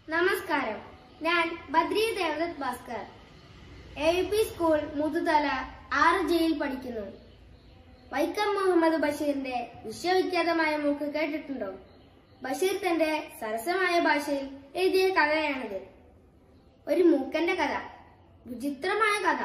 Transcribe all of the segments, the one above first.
നമസ്കാരം ഞാൻ Badri Devadath Bhaskar A U P school Muthuthala ആറ് ജിയിൽ പഠിക്കുന്നു വൈക്കം മുഹമ്മദ് ബഷീറിന്റെ വിശ്വവിഖ്യാതമായ മൂക്ക് കേട്ടിട്ടുണ്ടോ ബഷീർ തന്റെ സരസമായ ഭാഷയിൽ എഴുതിയ കഥയാണിത് ഒരു മൂക്കന്റെ കഥ വിചിത്രമായ കഥ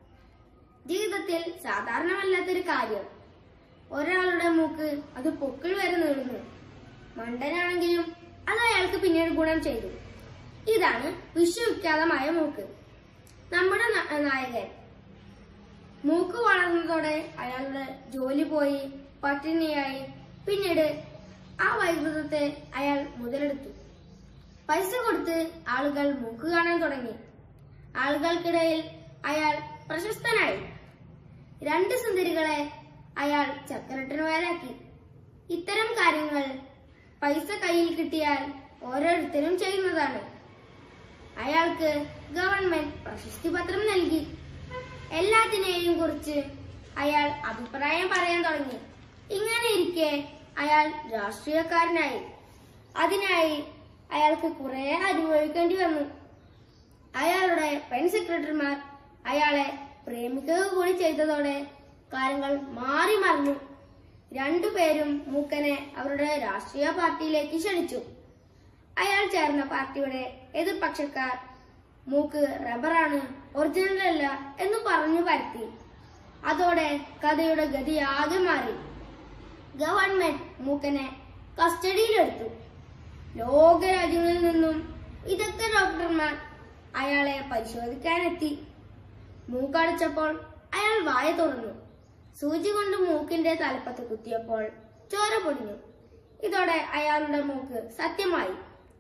ജീവിതത്തിൽ സാധാരണമല്ലാത്തൊരു കാര്യം ഒരാളുടെ മൂക്ക് അത് പൊക്കിൾ വരെ നീളുന്നു മണ്ടനാണെങ്കിലും അത് അയാൾക്ക് പിന്നീട് ഗുണം ചെയ്തു ഇതാണ് വിശ്വവിഖ്യാതമായ മൂക്ക് നമ്മുടെ ന- നായകൻ മൂക്ക് വളർന്നതോടെ അയാളുടെ ജോലി പോയി പട്ടിണിയായി പിന്നീട് ആ വൈദ്യുതത്തെ അയാൾ മുതലെടുത്തു പൈസ കൊടുത്ത് ആളുകൾ മൂക്ക് കാണാൻ തുടങ്ങി ആളുകൾക്കിടയിൽ അയാൾ പ്രശസ്തനായി രണ്ട് സുന്ദരികളെ അയാൾ ചക്രട്ടന്മാരാക്കി ഇത്തരം കാര്യങ്ങൾ പൈസ കയ്യിൽ കിട്ടിയാൽ ഓരോരുത്തരും ചെയ്യുന്നതാണ് അയാൾക്ക് ഗവൺമെന്റ് പ്രശസ്തി പത്രം നൽകി എല്ലാത്തിനെയും കുറിച്ച് അയാൾ അഭിപ്രായം പറയാൻ തുടങ്ങി ഇങ്ങനെ ഇരിക്കെ അയാൾ രാഷ്ട്രീയക്കാരനായി അതിനായി അയാൾക്ക് കുറെ അനുഭവിക്കേണ്ടി വന്നു അയാളുടെ പെൺ സെക്രട്ടറിമാർ അയാളെ പ്രേമിക്കുക കൂടി ചെയ്തതോടെ കാര്യങ്ങൾ മാറി മറിഞ്ഞു രണ്ടുപേരും മൂക്കനെ അവരുടെ രാഷ്ട്രീയ പാർട്ടിയിലേക്ക് ക്ഷണിച്ചു അയാൾ ചേർന്ന പാർട്ടിയുടെ എതിർപക്ഷക്കാർ മൂക്ക് റബ്ബറാണ് ഒറിജിനൽ അല്ല എന്ന് പറഞ്ഞു പരത്തി അതോടെ കഥയുടെ ഗതി ആകെ മാറി ഗവൺമെന്റ് മൂക്കനെ കസ്റ്റഡിയിലെടുത്തു ലോകരാജ്യങ്ങളിൽ നിന്നും വിദഗ്ധ ഡോക്ടർമാർ അയാളെ പരിശോധിക്കാനെത്തി മൂക്കടച്ചപ്പോൾ അയാൾ വായ തുറന്നു സൂചി കൊണ്ട് മൂക്കിന്റെ തലപ്പത്ത് കുത്തിയപ്പോൾ ചോര പൊടിഞ്ഞു ഇതോടെ അയാളുടെ മൂക്ക് സത്യമായി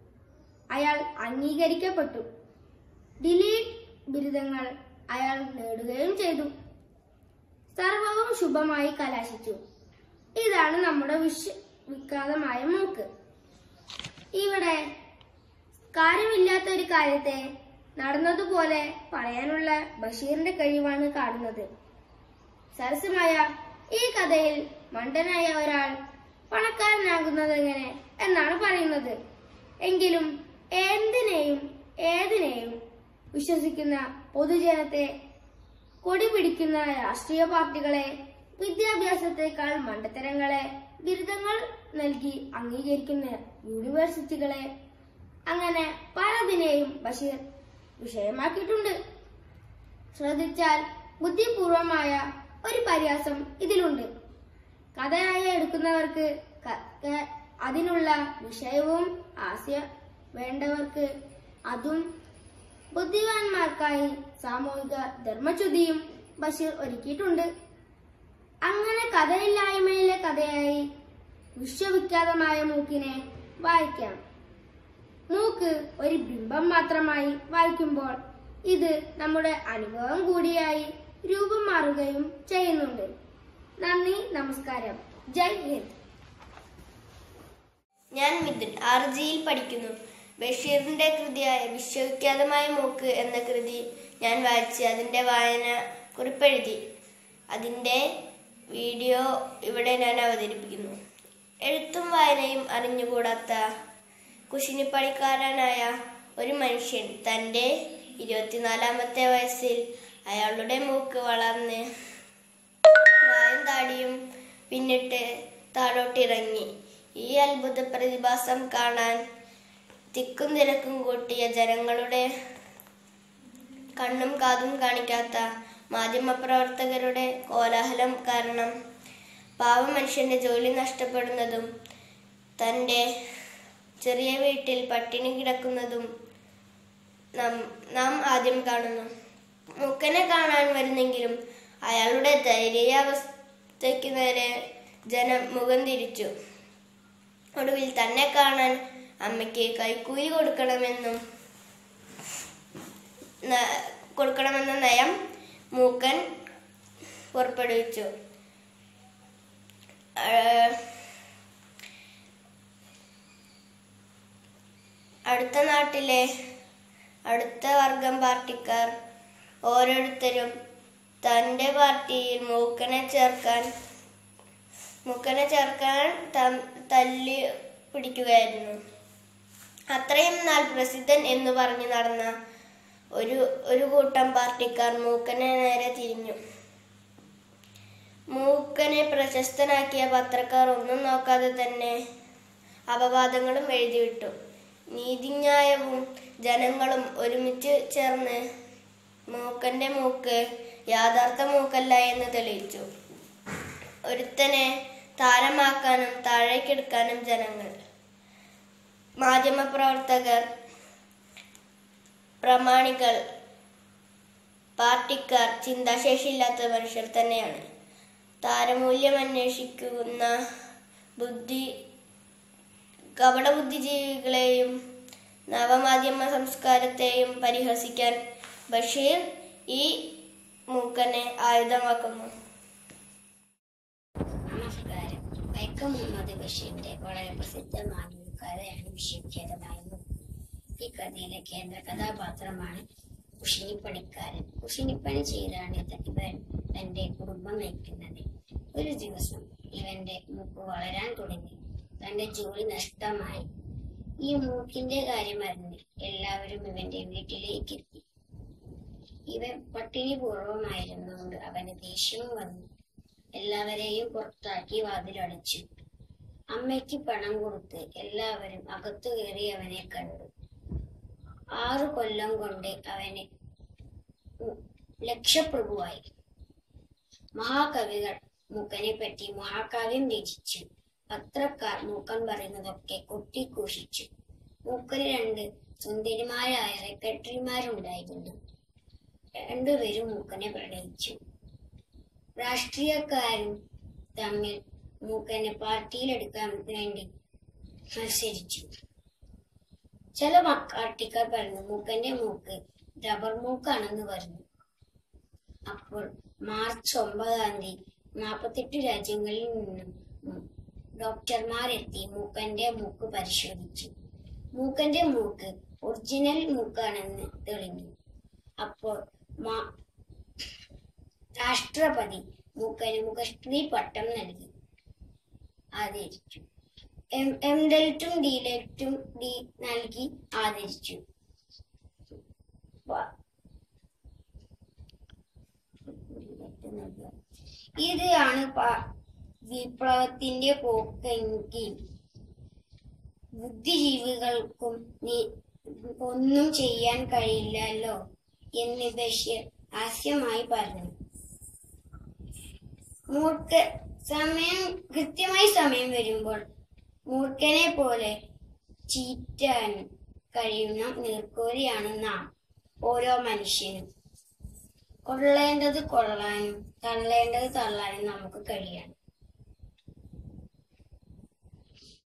അയാൾ അംഗീകരിക്കപ്പെട്ടു ഡിലീറ്റ് ബിരുദങ്ങൾ അയാൾ നേടുകയും ചെയ്തു സർവവും ശുഭമായി കലാശിച്ചു ഇതാണ് നമ്മുടെ വിശ്വ വിഖ്യാതമായ മൂക്ക് ഇവിടെ കാര്യമില്ലാത്ത ഒരു കാര്യത്തെ നടന്നതുപോലെ പറയാനുള്ള ബഷീറിന്റെ കഴിവാണ് കാണുന്നത് സരസമായ ഈ കഥയിൽ മണ്ടനായ ഒരാൾ പണക്കാരനാകുന്നത് എങ്ങനെ എന്നാണ് പറയുന്നത് എങ്കിലും എന്തിനേയും ഏതിനേയും വിശ്വസിക്കുന്ന പൊതുജനത്തെ കൊടി പിടിക്കുന്ന രാഷ്ട്രീയ പാർട്ടികളെ വിദ്യാഭ്യാസത്തെക്കാൾ മണ്ടത്തരങ്ങളെ ബിരുദങ്ങൾ നൽകി അംഗീകരിക്കുന്ന യൂണിവേഴ്സിറ്റികളെ അങ്ങനെ പലതിനെയും ബഷീർ വിഷയമാക്കിയിട്ടുണ്ട് ശ്രദ്ധിച്ചാൽ ബുദ്ധിപൂർവമായ ഒരു പരിഹാസം ഇതിലുണ്ട് കഥയായി എടുക്കുന്നവർക്ക് ക- ക- അതിനുള്ള വിഷയവും ആശയ വേണ്ടവർക്ക് അതും ബുദ്ധിമാന്മാർക്കായി സാമൂഹിക ധർമ്മച്യുതിയും ബഷീർ ഒരുക്കിയിട്ടുണ്ട് അങ്ങനെ കഥയില്ലായ്മയിലെ കഥയായി വിശ്വവിഖ്യാതമായ മൂക്കിനെ വായിക്കാം മൂക്ക് ഒരു ബിംബം മാത്രമായി വായിക്കുമ്പോൾ ഇത് നമ്മുടെ അനുഭവം കൂടിയായി രൂപം മാറുകയും ചെയ്യുന്നുണ്ട് നന്ദി നമസ്കാരം ജയ് ഹിന്ദ് ഞാൻ മിഥുൻ ആർ ജിയിൽ പഠിക്കുന്നു ബഷീറിന്റെ കൃതിയായ വിശ്വവിഖ്യാതമായ മൂക്ക് എന്ന കൃതി ഞാൻ വായിച്ച് അതിന്റെ വായന കുറിപ്പെഴുതി അതിന്റെ വീഡിയോ ഇവിടെ ഞാൻ അവതരിപ്പിക്കുന്നു എഴുത്തും വായനയും അറിഞ്ഞുകൂടാത്ത കുശിനിപ്പണിക്കാരനായ ഒരു മനുഷ്യൻ തന്റെ ഇരുപത്തിനാലാമത്തെ വയസ്സിൽ അയാളുടെ മൂക്ക് വളർന്ന് വായും താടിയും പിന്നിട്ട് താഴോട്ടിറങ്ങി ഈ അത്ഭുത പ്രതിഭാസം കാണാൻ തിക്കും തിരക്കും കൂട്ടിയ ജനങ്ങളുടെ കണ്ണും കാതും കാണിക്കാത്ത മാധ്യമപ്രവർത്തകരുടെ കോലാഹലം കാരണം പാവ മനുഷ്യന്റെ ജോലി നഷ്ടപ്പെടുന്നതും തൻ്റെ ചെറിയ വീട്ടിൽ പട്ടിണി കിടക്കുന്നതും നാം നാം ആദ്യം കാണുന്നു മുക്കനെ കാണാൻ വരുന്നെങ്കിലും അയാളുടെ ധൈര്യാവസ്ഥയ്ക്ക് നേരെ ജനം മുഖം തിരിച്ചു ഒടുവിൽ തന്നെ കാണാൻ അമ്മയ്ക്ക് കൈക്കൂലി കൊടുക്കണമെന്നും ന- കൊടുക്കണമെന്ന നയം മൂക്കൻ പുറപ്പെടുവിച്ചു ആ, അടുത്ത നാട്ടിലെ അടുത്ത വർഗം പാർട്ടിക്കാർ ഓരോരുത്തരും തൻ്റെ പാർട്ടിയിൽ മൂക്കനെ ചേർക്കാൻ മൂക്കനെ ചേർക്കാൻ തം- തല്ലി പിടിക്കുകയായിരുന്നു അത്രയും നാൾ പ്രസിദ്ധൻ എന്ന് പറഞ്ഞു നടന്ന ഒരു ഒരു കൂട്ടം പാർട്ടിക്കാർ മൂക്കനെ നേരെ തിരിഞ്ഞു മൂക്കനെ പ്രശസ്തനാക്കിയ പത്രക്കാർ ഒന്നും നോക്കാതെ തന്നെ അപവാദങ്ങളും എഴുതിവിട്ടു നീതിന്യായവും ജനങ്ങളും ഒരുമിച്ച് ചേർന്ന് മൂക്കന്റെ മൂക്ക് യാഥാർത്ഥ മൂക്കല്ല എന്ന് തെളിയിച്ചു ഒരുത്തനെ താരമാക്കാനും താഴേക്കെടുക്കാനും ജനങ്ങൾ മാധ്യമപ്രവർത്തകർ പ്രമാണികൾ പാർട്ടിക്കാർ ചിന്താശേഷിയില്ലാത്ത മനുഷ്യർ തന്നെയാണ് താരമൂല്യം അന്വേഷിക്കുന്ന ബുദ്ധി കപട ബുദ്ധിജീവികളെയും നവമാധ്യമ സംസ്കാരത്തെയും പരിഹസിക്കാൻ ബഷീർ ഈ മൂക്കനെ ആയുധമാക്കുന്നു നമസ്കാരം വൈക്കം മുഹമ്മദ് ബഷീറിന്റെ വളരെ പ്രസിദ്ധമായ ഒരു കഥയാണ് വിഷയഖേദമായത് ഈ കഥയിലെ കേന്ദ്ര കഥാപാത്രമാണ് കുഷിനിപ്പണിക്കാരൻ കുഷിനിപ്പണി ചെയ്താണ് ഇവൻ തന്റെ കുടുംബം നയിക്കുന്നത് ഒരു ദിവസം ഇവന്റെ മൂക്ക് വളരാൻ തുടങ്ങി തന്റെ ജോലി നഷ്ടമായി ഈ മൂക്കിന്റെ കാര്യം അറിഞ്ഞ് എല്ലാവരും ഇവന്റെ വീട്ടിലേക്ക് എത്തി ഇവൻ പട്ടിണി പൂർവമായിരുന്നുകൊണ്ട് അവന് ദേഷ്യവും വന്നു എല്ലാവരെയും പുറത്താക്കി വാതിലടച്ചു അമ്മയ്ക്ക് പണം കൊടുത്ത് എല്ലാവരും അകത്തു കയറി അവനെ കണ്ടു ആറു കൊല്ലം കൊണ്ട് അവന് ഉ- ലക്ഷപ്രഭുവായി മഹാകവികൾ മൂക്കനെ പറ്റി മഹാകാവ്യം രചിച്ചു പത്രക്കാർ മൂക്കൻ പറയുന്നതൊക്കെ കൊട്ടിഘോഷിച്ചു മൂക്കന് രണ്ട് സുന്ദരിമാരായ സെക്രട്ടറിമാരുണ്ടായിരുന്നു രണ്ടുപേരും മൂക്കനെ പ്രണയിച്ചു രാഷ്ട്രീയക്കാരും തമ്മിൽ മൂക്കനെ പാർട്ടിയിലെടുക്കാൻ വേണ്ടി മത്സരിച്ചു ചില പാർട്ടിക്കാർ പറഞ്ഞു മൂക്കന്റെ മൂക്ക് റബ്ബർ മൂക്കാണെന്ന് പറഞ്ഞു അപ്പോൾ മാർച്ച് ഒമ്പതാം തീയതി നാൽപ്പത്തെട്ട് രാജ്യങ്ങളിൽ നിന്നും ഉം ഡോക്ടർമാരെത്തി മൂക്കന്റെ മൂക്ക് പരിശോധിച്ചു മൂക്കന്റെ മൂക്ക് ഒറിജിനൽ മൂക്കാണെന്ന് തെളിഞ്ഞു അപ്പോൾ മാ- രാഷ്ട്രപതി മൂക്കന് മുഖശ്രീ പട്ടം നൽകി ആദരിച്ചു എം എം ഡെൽറ്റും ഡി ഡെൽറ്റും ഡി നൽകി ആദരിച്ചു വ- ഇതാണ് പ- വിപ്ലവത്തിന്റെ പോക്കെങ്കിൽ ബുദ്ധിജീവികൾക്കും നീ- ഒന്നും ചെയ്യാൻ കഴിയില്ലല്ലോ എന്ന് ബഷീർ ഹാസ്യമായി പറഞ്ഞു മൂർഖ സമയം കൃത്യമായി സമയം വരുമ്പോൾ മൂർഖനെ പോലെ ചീറ്റാൻ കഴിയുന്ന നീർക്കോലിയാണ് നാം ഓരോ മനുഷ്യനും കൊള്ളേണ്ടത് കൊള്ളാനും തള്ളേണ്ടത് തള്ളാനും നമുക്ക് കഴിയണം